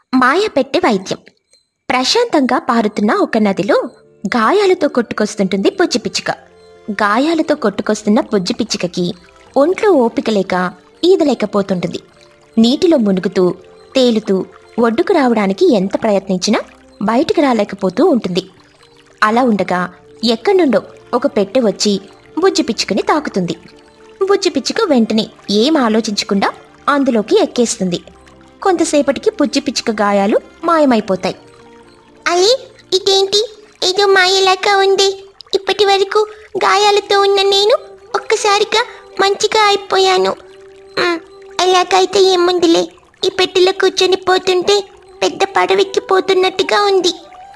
మాయ పెట్టే వైద్యం ప్రశాంతంగా పారుతున్న ఒక నదిలో గాయాలతో కొట్టుకొస్తుంటుంది బుజ్జి పిచ్చుక గాయాలతో కొట్టుకొస్తున్న బుజ్జి పిచ్చుకకి ఒంట్లో ఓపిక లేక ఈదలేకపోతుంటుంది నీటిలో మునుగుతూ తేలుతూ ఒడ్డుకు రావడానికి ఎంత ప్రయత్నించినా బయటికి రాలేకపోతూ ఉంటుంది అలా ఉండగా ఎక్కడి నుండో ఒక పెట్టె వచ్చి బుజ్జి పిచ్చుకని తాకుతుంది బుజ్జి పిచ్చుక వెంటనే ఏం ఆలోచించకుండా అందులోకి ఎక్కేస్తుంది కొంతసేపటికి బుజ్జి పిచ్చుక గాయాలు మాయమైపోతాయి అలే ఇదేంటి ఏదో మాయలాగా ఉంది ఇప్పటి వరకు గాయాలతో ఉన్న నేను ఒక్కసారిగా మంచిగా అయిపోయాను మ్, ఎలాగైతే ఏముందిలే ఈ పెట్టెలో కూర్చొని పోతుంటే పెద్ద పడవెక్కి పోతున్నట్టుగా ఉంది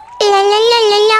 లలలలలా,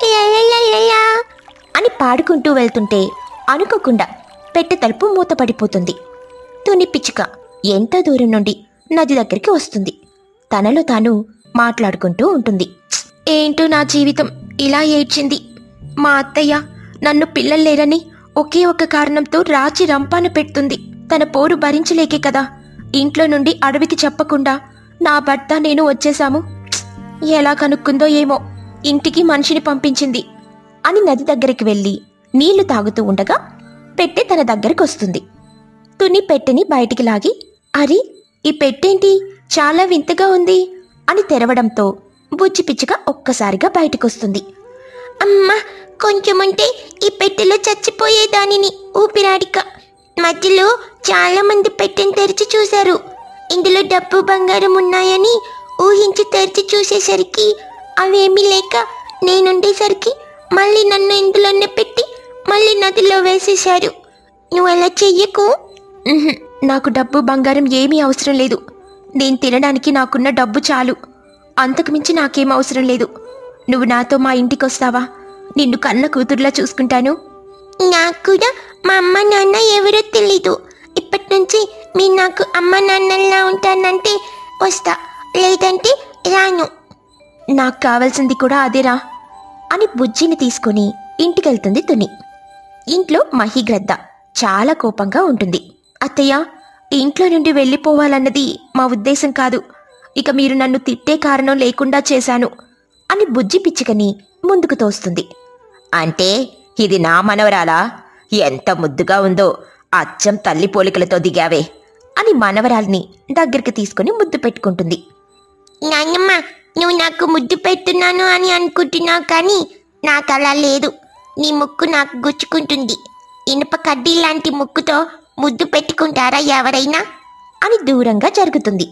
లలలలలా. అని పాడుకుంటూ వెళ్తుంటే అనుకోకుండా పెట్టె తలుపు మూతపడిపోతుంది తుని పిచ్చుక ఎంత దూరం నుండి నది దగ్గరికి వస్తుంది తనలో తాను మాట్లాడుకుంటూ ఉంటుంది "ప్స్, ఏంటో నా జీవితం ఇలా ఏడ్చింది మా అత్తయ్య నన్ను పిల్లలు లేరని ఒకే ఒక కారణంతో రాచి రంపాన పెడుతుంది తన పోరు భరించలేకే కదా ఇంట్లో నుండి అడవికి చెప్పకుండా నా భర్త నేను వచ్చేశాము "ప్స్, ఎలా కనుక్కుందో ఏమో ఇంటికి మనిషిని పంపించింది అని నది దగ్గరికి వెళ్ళి నీళ్లు తాగుతూ ఉండగా పెట్టె తన దగ్గరికి వస్తుంది తుని పెట్టెని బయటికి లాగి అరే ఈ పెట్టేంటి చాలా వింతగా ఉంది అని తెరవడంతో బుజ్జి పిచ్చుక ఒక్కసారిగా బయటకొస్తుంది అమ్మా కొంచెముంటే ఈ పెట్టెలో చచ్చిపోయేదానిని ఊపిరాడిక మధ్యలో చాలా మంది పెట్టెను తెరిచి చూశారు ఇందులో డబ్బు బంగారం ఉన్నాయని ఊహించి తెరిచి చూసేసరికి అవేమీ లేక నేనుండేసరికి మళ్ళీ నన్ను ఇందులోనే పెట్టి మళ్ళీ నదిలో వేసేశారు నువ్వు అలా చెయ్యకు "ఉహుం, నాకు డబ్బు బంగారం ఏమీ అవసరం లేదు నేను తినడానికి నాకున్న డబ్బు చాలు అంతకుమించి నాకేం అవసరం లేదు నువ్వు నాతో మా ఇంటికి వస్తావా నిన్ను కన్న కూతురులా చూసుకుంటాను నాకు కూడా మా అమ్మ నాన్న ఎవరో తెలీదు ఇప్పటి నుంచి మీరు నాకు అమ్మ నాన్నలా ఉంటానంటే వస్తా లేదంటే రాను నాకు కావాల్సింది కూడా అదేరా అని బుజ్జిని తీసుకుని ఇంటికెళ్తుంది తుని ఇంట్లో మహిగ్రద్ద చాలా కోపంగా ఉంటుంది అత్తయ్య ఇంట్లో నుండి వెళ్ళిపోవాలన్నది మా ఉద్దేశం కాదు ఇక మీరు నన్ను తిట్టే కారణం లేకుండా చేశాను అని బుజ్జి పిచ్చుకని ముందుకు తోస్తుంది అంటే ఇది నా మనవరాలా ఎంత ముద్దుగా ఉందో అచ్చం తల్లి పోలికలతో దిగావే అని మనవరాల్ని దగ్గరికి తీసుకుని ముద్దు పెట్టుకుంటుంది నాన్నమ్మ నువ్వు నాకు ముద్దు పెడుతున్నాను అని అనుకుంటున్నావు కానీ నాకు అలా లేదు నీ ముక్కు నాకు గుచ్చుకుంటుంది ఇనుప కడ్డీ లాంటి ముక్కుతో ముద్దు పెట్టుకుంటారా ఎవరైనా అని దూరంగా జరుగుతుంది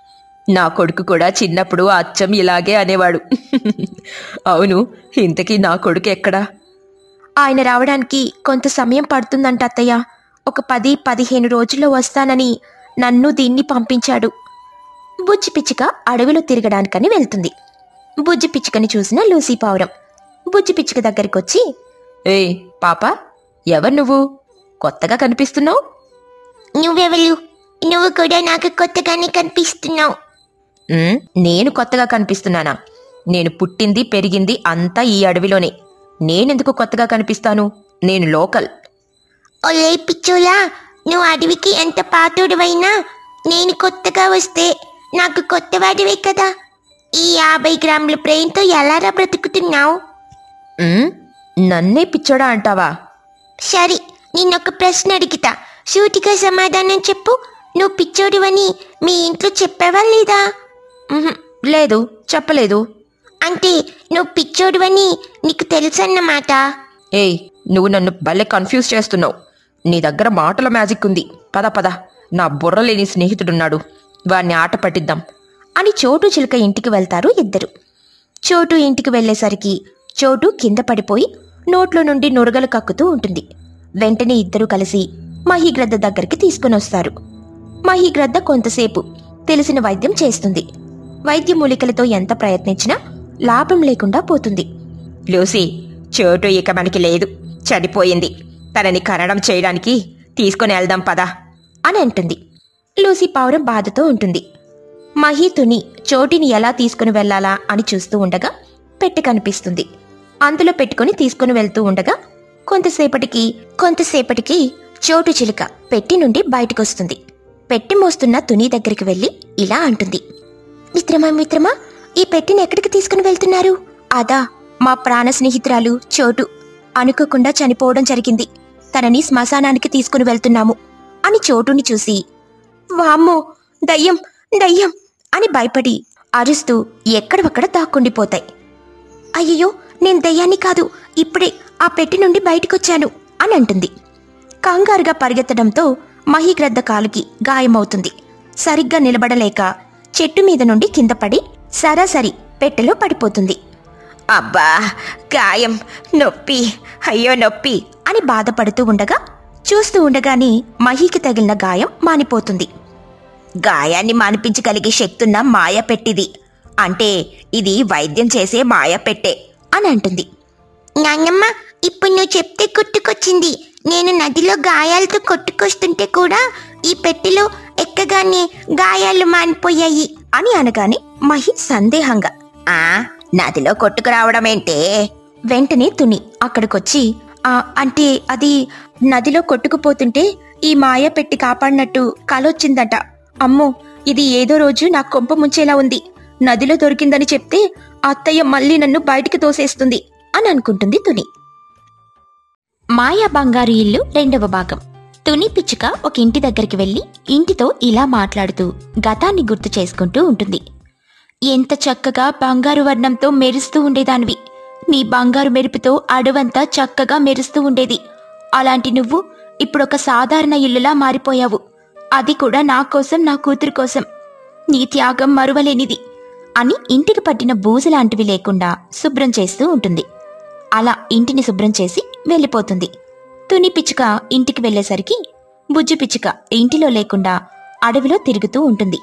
నా కొడుకు కూడా చిన్నప్పుడు అచ్చం ఇలాగే అనేవాడు అవును ఇంతకీ నా కొడుకు ఎక్కడా ఆయన రావడానికి కొంత సమయం పడుతుందంట అత్తయ్య ఒక పది పదిహేను రోజుల్లో వస్తానని నన్ను దీన్ని పంపించాడు బుజ్జి పిచ్చుక అడవిలో తిరగడానికని వెళ్తుంది బుజ్జి పిచ్చుకని చూసిన లూసీ పావురం బుజ్జి పిచ్చుక దగ్గరికి వచ్చి ఏయ్ పాప ఎవరు నువ్వు కొత్తగా కనిపిస్తున్నావు నువ్వెవరు నువ్వు కూడా నాకు కొత్తగానే కనిపిస్తున్నావు ఉమ్, నేను కొత్తగా కనిపిస్తున్నానా నేను పుట్టింది పెరిగింది అంతా ఈ అడవిలోనే నేనెందుకు కొత్తగా కనిపిస్తాను నేను లోకల్ ఒలే పిచ్చోలా నువ్వు అడవికి ఎంత పాతోడువైనా నేను కొత్తగా వస్తే నాకు కొత్తవాడివే కదా ఈ యాభై గ్రాముల బ్రెయిన్తో ఎలారా బ్రతుకుతున్నావు ఉమ్, నన్నే పిచ్చోడా అంటావా సరే నిన్నొక ప్రశ్న అడుగుతా సూటిగా సమాధానం చెప్పు నువ్వు పిచ్చోడివని మీ ఇంట్లో చెప్పావా లేదా "ఉహుం, లేదు చెప్పలేదు అంటే నువ్వు పిచ్చోడివని నీకు తెలుసన్నమాట ఏయ్ నువ్వు నన్ను భలే కన్ఫ్యూజ్ చేస్తున్నావు నీ దగ్గర మాటల మ్యాజిక్ ఉంది పద పద నా బుర్ర లేని స్నేహితుడున్నాడు వాణ్ణి ఆట పట్టిద్దాం అని చోటు చిలుక ఇంటికి వెళ్తారు ఇద్దరు చోటు ఇంటికి వెళ్ళేసరికి చోటు కింద పడిపోయి నోట్లో నుండి నురగలు కక్కుతూ ఉంటుంది వెంటనే ఇద్దరు కలిసి మహిగ్రద్ద దగ్గరికి తీసుకుని వస్తారు మహిగ్రద్ద కొంతసేపు తెలిసిన వైద్యం చేస్తుంది వైద్య మూలికలతో ఎంత ప్రయత్నించినా లాభం లేకుండా పోతుంది లూసీ చోటు ఇక మనకి లేదు చనిపోయింది తనని కనడం చేయడానికి తీసుకుని వెళ్దాం పదా అని అంటుంది లూసీ పావురం బాధతో ఉంటుంది మహి తుని చోటిని ఎలా తీసుకుని వెళ్ళాలా అని చూస్తూ ఉండగా పెట్టె కనిపిస్తుంది అందులో పెట్టుకుని తీసుకుని వెళ్తూ ఉండగా కొంతసేపటికి కొంతసేపటికి చోటు చిలుక పెట్టి నుండి బయటకొస్తుంది పెట్టి మోస్తున్న తుని దగ్గరికి వెళ్ళి ఇలా అంటుంది మిత్రమా మిత్రమా ఈ పెట్టిని ఎక్కడికి తీసుకుని వెళ్తున్నారు అదా మా ప్రాణ స్నేహితురాలు చోటు అనుకోకుండా చనిపోవడం జరిగింది తనని శ్మశానానికి తీసుకుని వెళ్తున్నాము అని చోటుని చూసి వామ్మో దయ్యం దయ్యం అని భయపడి అరుస్తూ ఎక్కడవక్కడ దాక్కుండిపోతాయి అయ్యయ్యో నేను దయ్యాన్ని కాదు ఇప్పుడే ఆ పెట్టి నుండి బయటకొచ్చాను అని అంటుంది కంగారుగా పరిగెత్తడంతో మహీగ్రద్ద కాలుకి గాయమవుతుంది సరిగ్గా నిలబడలేక చెట్టు మీద నుండి కింద పడి సరాసరి పెట్టెలో పడిపోతుంది అబ్బా గాయం నొప్పి అయ్యో నొప్పి అని బాధపడుతూ ఉండగా చూస్తూ ఉండగానే మహీకి తగిలిన గాయం మానిపోతుంది గాయాన్ని మానిపించగలిగే శక్తున్న మాయ పెట్టిది అంటే ఇది వైద్యం చేసే మాయ పెట్టే అని అంటుంది నాన్నమ్మ ఇప్పుడు నువ్వు చెప్తే గుర్తుకొచ్చింది నేను నదిలో గాయాలతో కొట్టుకొస్తుంటే కూడా ఈ పెట్టెలో ఎక్కగానే గాయాలు మానిపోయాయి అని అనగానే మహి సందేహంగా ఆ నదిలో కొట్టుకురావడమేంటే వెంటనే తుని అక్కడికొచ్చి "ఆ, అంటే అది నదిలో కొట్టుకుపోతుంటే ఈ మాయ పెట్టి కాపాడినట్టు కలొచ్చిందట అమ్మో ఇది ఏదో రోజు నా కొంప ముంచేలా ఉంది నదిలో దొరికిందని చెప్తే అత్తయ్య మళ్ళీ నన్ను బయటికి తోసేస్తుంది అని అనుకుంటుంది తుని మాయా బంగారు ఇల్లు రెండవ భాగం తుని పిచ్చుక ఒక ఇంటి దగ్గరికి వెళ్లి ఇంటితో ఇలా మాట్లాడుతూ గతాన్ని గుర్తు చేసుకుంటూ ఉంటుంది ఎంత చక్కగా బంగారు వర్ణంతో మెరుస్తూ ఉండేదానివి నీ బంగారు మెరుపుతో అడవంతా చక్కగా మెరుస్తూ ఉండేది అలాంటి నువ్వు ఇప్పుడొక సాధారణ ఇల్లులా మారిపోయావు అది కూడా నా కోసం నా కూతురు కోసం నీ త్యాగం మరువలేనిది అని ఇంటికి పట్టిన బూజు లాంటివి లేకుండా శుభ్రం చేస్తూ ఉంటుంది అలా ఇంటిని శుభ్రం చేసి వెళ్ళిపోతుంది తుని పిచ్చుక ఇంటికి వెళ్ళేసరికి బుజ్జి పిచ్చుక ఇంటిలో లేకుండా అడవిలో తిరుగుతూ ఉంటుంది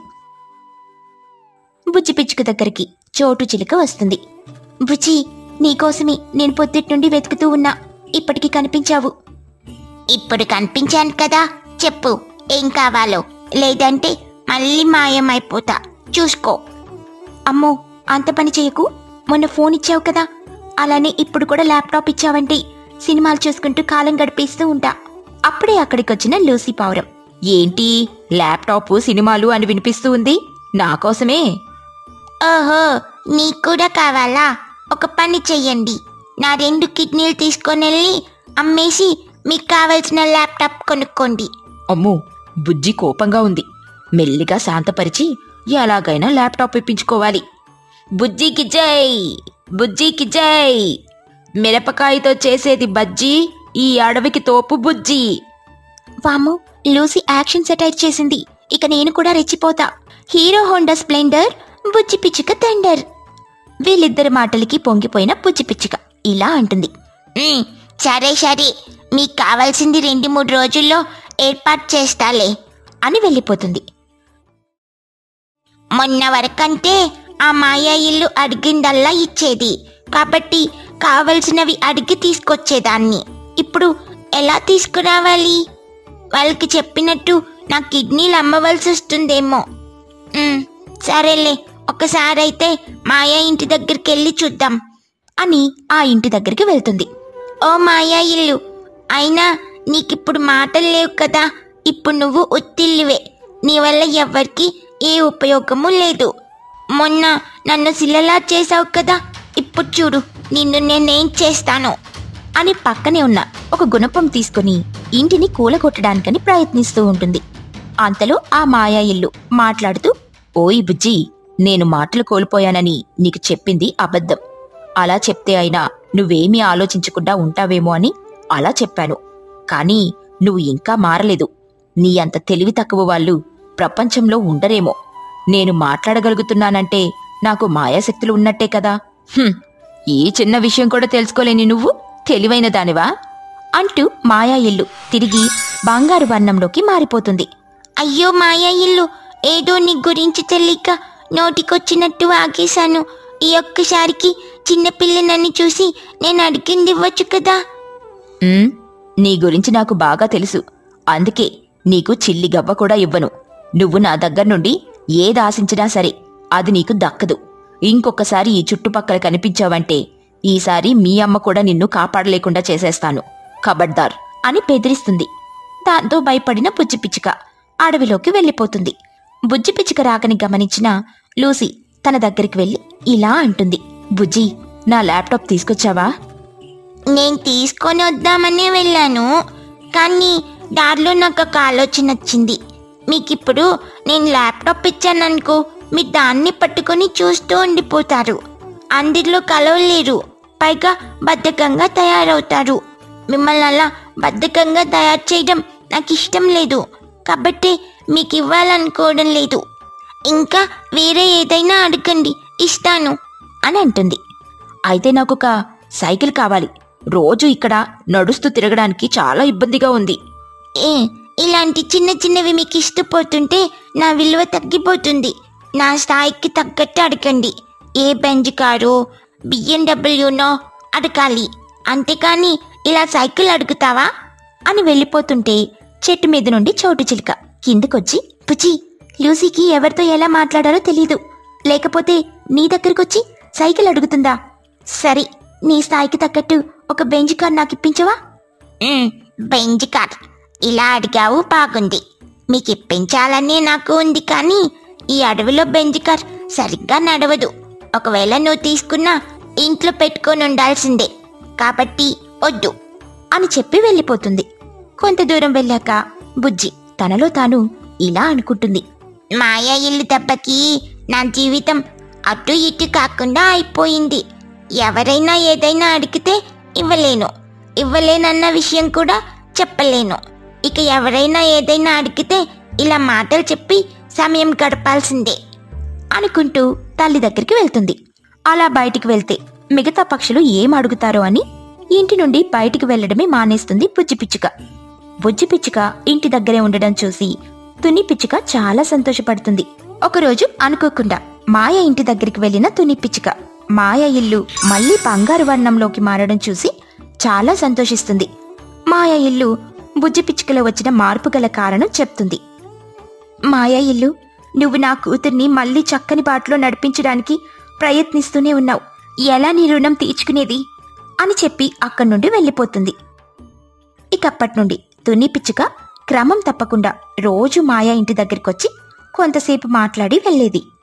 బుజ్జి పిచ్చుక దగ్గరికి చోటు చిలుక వస్తుంది బుజ్జి నీకోసమే నేను పొద్దుటి నుండి వెతుకుతూ ఉన్నా ఇప్పటికి కనిపించావు ఇప్పుడు కనిపించాను కదా చెప్పు ఏం కావాలో లేదంటే మళ్ళీ మాయమైపోతా చూసుకో అమ్మో అంత పని చేయకు మొన్న ఫోన్ ఇచ్చావు కదా అలానే ఇప్పుడు కూడా ల్యాప్టాప్ ఇచ్చావంటే సినిమాలు చూసుకుంటూ కాలం గడిపేస్తూ ఉంటా అప్పుడే అక్కడికొచ్చిన లూసీ పావురం ఏంటి ల్యాప్టాప్ సినిమాలు అని వినిపిస్తూ ఉంది నా కోసమే ఓహో నీకు కూడా కావాలా ఒక పని చెయ్యండి నా రెండు కిడ్నీలు తీసుకొని వెళ్ళి అమ్మేసి మీకు కావలసిన ల్యాప్టాప్ కొనుక్కోండి అమ్మో బుజ్జి కోపంగా ఉంది మెల్లిగా శాంతపరిచి ఎలాగైనా ల్యాప్టాప్ ఇప్పించుకోవాలి బుజ్జికి జై బుజ్జికి జై మిరపకాయతో చేసేది బజ్జీ ఈ అడవికి తోపు బుజ్జి వాము లూసీ యాక్షన్ సెటైర్ చేసింది ఇక నేను కూడా రెచ్చిపోతా హీరో హోండా స్ప్లెండర్ బుజ్జి పిచ్చుక థండర్ వీళ్ళిద్దరి మాటలకి పొంగిపోయిన బుజ్జి పిచ్చుక ఇలా అంటుంది ఉమ్, సరే సరే మీకు కావాల్సింది రెండు మూడు రోజుల్లో ఏర్పాటు చేస్తాలే అని వెళ్ళిపోతుంది మొన్న వరకంటే ఆ మాయా ఇల్లు అడిగిందల్లా ఇచ్చేది కాబట్టి కావలసినవి అడిగి తీసుకొచ్చేదాన్ని ఇప్పుడు ఎలా తీసుకురావాలి వాళ్ళకి చెప్పినట్టు నా కిడ్నీలు అమ్మవలసి వస్తుందేమో ఉమ్, సరేలే ఒకసారి అయితే మాయా ఇంటి దగ్గరికి వెళ్ళి చూద్దాం అని ఆ ఇంటి దగ్గరికి వెళ్తుంది ఓ మాయా ఇల్లు అయినా నీకిప్పుడు మాటలు లేవు కదా ఇప్పుడు నువ్వు ఉత్తిల్లువే నీ వల్ల ఎవ్వరికి ఏ ఉపయోగము లేదు మొన్న నన్ను శిలలా చేసావు కదా ఇప్పుడు చూడు నిన్ను నేనేం చేస్తాను అని పక్కనే ఉన్న ఒక గుణపం తీసుకుని ఇంటిని కూలగొట్టడానికని ప్రయత్నిస్తూ ఉంటుంది అంతలో ఆ మాయా ఇల్లు మాట్లాడుతూ ఓయ్ బుజ్జి నేను మాటలు కోల్పోయానని నీకు చెప్పింది అబద్ధం అలా చెప్తే అయినా నువ్వేమీ ఆలోచించకుండా ఉంటావేమో అని అలా చెప్పాను కానీ నువ్వు ఇంకా మారలేదు నీ అంత తెలివి తక్కువ వాళ్ళు ప్రపంచంలో ఉండరేమో నేను మాట్లాడగలుగుతున్నానంటే నాకు మాయాశక్తులు ఉన్నట్టే కదా హుం, ఈ చిన్న విషయం కూడా తెలుసుకోలేని నువ్వు తెలివైన దానివా అంటూ మాయా ఇల్లు తిరిగి బంగారు వర్ణంలోకి మారిపోతుంది అయ్యో మాయా ఇల్లు ఏదో నీ గురించి తెలియక నోటికొచ్చినట్టు ఆగేశాను ఈ ఒక్కసారికి చిన్నపిల్లనని చూసి నేను అడిగింది ఇవ్వచ్చు కదా ఉమ్, నీ గురించి నాకు బాగా తెలుసు అందుకే నీకు చిల్లి గవ్వ కూడా ఇవ్వను నువ్వు నా దగ్గర నుండి ఏది ఆశించినా సరే అది నీకు దక్కదు ఇంకొకసారి ఈ చుట్టుపక్కల కనిపించావంటే ఈసారి మీ అమ్మ కూడా నిన్ను కాపాడలేకుండా చేసేస్తాను ఖబర్దార్ అని బెదిరిస్తుంది దాంతో భయపడిన బుజ్జి పిచ్చుక అడవిలోకి వెళ్ళిపోతుంది బుజ్జి పిచ్చుక రాకని గమనించిన లూసీ తన దగ్గరికి వెళ్ళి ఇలా అంటుంది బుజ్జి నా ల్యాప్టాప్ తీసుకొచ్చావా నేను తీసుకొని వద్దామనే వెళ్ళాను కానీ దారిలో నాకు ఒక ఆలోచన వచ్చింది మీకు ఇప్పుడు నేను ల్యాప్టాప్ ఇచ్చాననుకో మీరు దాన్ని పట్టుకొని చూస్తూ ఉండిపోతారు అందులో కలవలేరు పైగా బద్ధకంగా తయారవుతారు మిమ్మల్ని అలా బద్ధకంగా తయారు చేయడం నాకు ఇష్టం లేదు కాబట్టి మీకు ఇవ్వాలనుకోవడం లేదు ఇంకా వేరే ఏదైనా అడగండి ఇస్తాను అని అంటుంది అయితే నాకు ఒక సైకిల్ కావాలి రోజు ఇక్కడ నడుస్తూ తిరగడానికి చాలా ఇబ్బందిగా ఉంది ఏ ఇలాంటి చిన్న చిన్నవి మీకు ఇష్టపోతుంటే నా విలువ తగ్గిపోతుంది నా స్థాయికి తగ్గట్టు అడగండి ఏ బెంజ్ కారు బిఎండబ్ల్యూనో అడగాలి అంతేకాని ఇలా సైకిల్ అడుగుతావా అని వెళ్ళిపోతుంటే చెట్టు మీద నుండి చోటు చిలుక కిందకొచ్చి పుచి లూసీకి ఎవరితో ఎలా మాట్లాడాలో తెలీదు లేకపోతే నీ దగ్గరకొచ్చి సైకిల్ అడుగుతుందా సరే నీ స్థాయికి తగ్గట్టు ఒక బెంచ్ కార్ నాకు ఇప్పించవా మ్, బెంజ్ కార్ ఇలా అడిగావు బాగుంది మీకు ఇప్పించాలనే నాకు ఉంది కానీ ఈ అడవిలో బెంజ్ కార్ సరిగ్గా నడవదు ఒకవేళ నువ్వు తీసుకున్నా ఇంట్లో పెట్టుకొని ఉండాల్సిందే కాబట్టి వద్దు అని చెప్పి వెళ్ళిపోతుంది కొంత దూరం వెళ్ళాక బుజ్జి తనలో తాను ఇలా అనుకుంటుంది మాయా ఇల్లు దెబ్బకి నా జీవితం అటు ఇటు కాకుండా అయిపోయింది ఎవరైనా ఏదైనా అడిగితే ఇవ్వలేను ఇవ్వలేనన్న విషయం కూడా చెప్పలేను ఇక ఎవరైనా ఏదైనా అడిగితే ఇలా మాటలు చెప్పి సమయం గడపాల్సిందే అనుకుంటూ తల్లి దగ్గరికి వెళ్తుంది అలా బయటికి వెళ్తే మిగతా పక్షులు ఏం అడుగుతారో అని ఇంటి నుండి బయటికి వెళ్లడమే మానేస్తుంది బుజ్జి పిచ్చుక బుజ్జి పిచ్చుక ఇంటి దగ్గరే ఉండడం చూసి తుని పిచ్చుక చాలా సంతోషపడుతుంది ఒకరోజు అనుకోకుండా మాయ ఇంటి దగ్గరికి వెళ్లిన తుని పిచ్చుక మాయ ఇల్లు మళ్ళీ బంగారు వర్ణంలోకి మారడం చూసి చాలా సంతోషిస్తుంది మాయ ఇల్లు బుజ్జి పిచ్చుకలో వచ్చిన మార్పు గల కారణం చెప్తుంది మాయా ఇల్లు నువ్వు నా కూతుర్ని మళ్ళీ చక్కని బాటలో నడిపించడానికి ప్రయత్నిస్తూనే ఉన్నావు ఎలా నీ రుణం తీర్చుకునేది అని చెప్పి అక్కడి నుండి వెళ్ళిపోతుంది ఇకప్పటి నుండి తుని పిచ్చుక క్రమం తప్పకుండా రోజు మాయా ఇంటి దగ్గరికొచ్చి కొంతసేపు మాట్లాడి వెళ్ళేది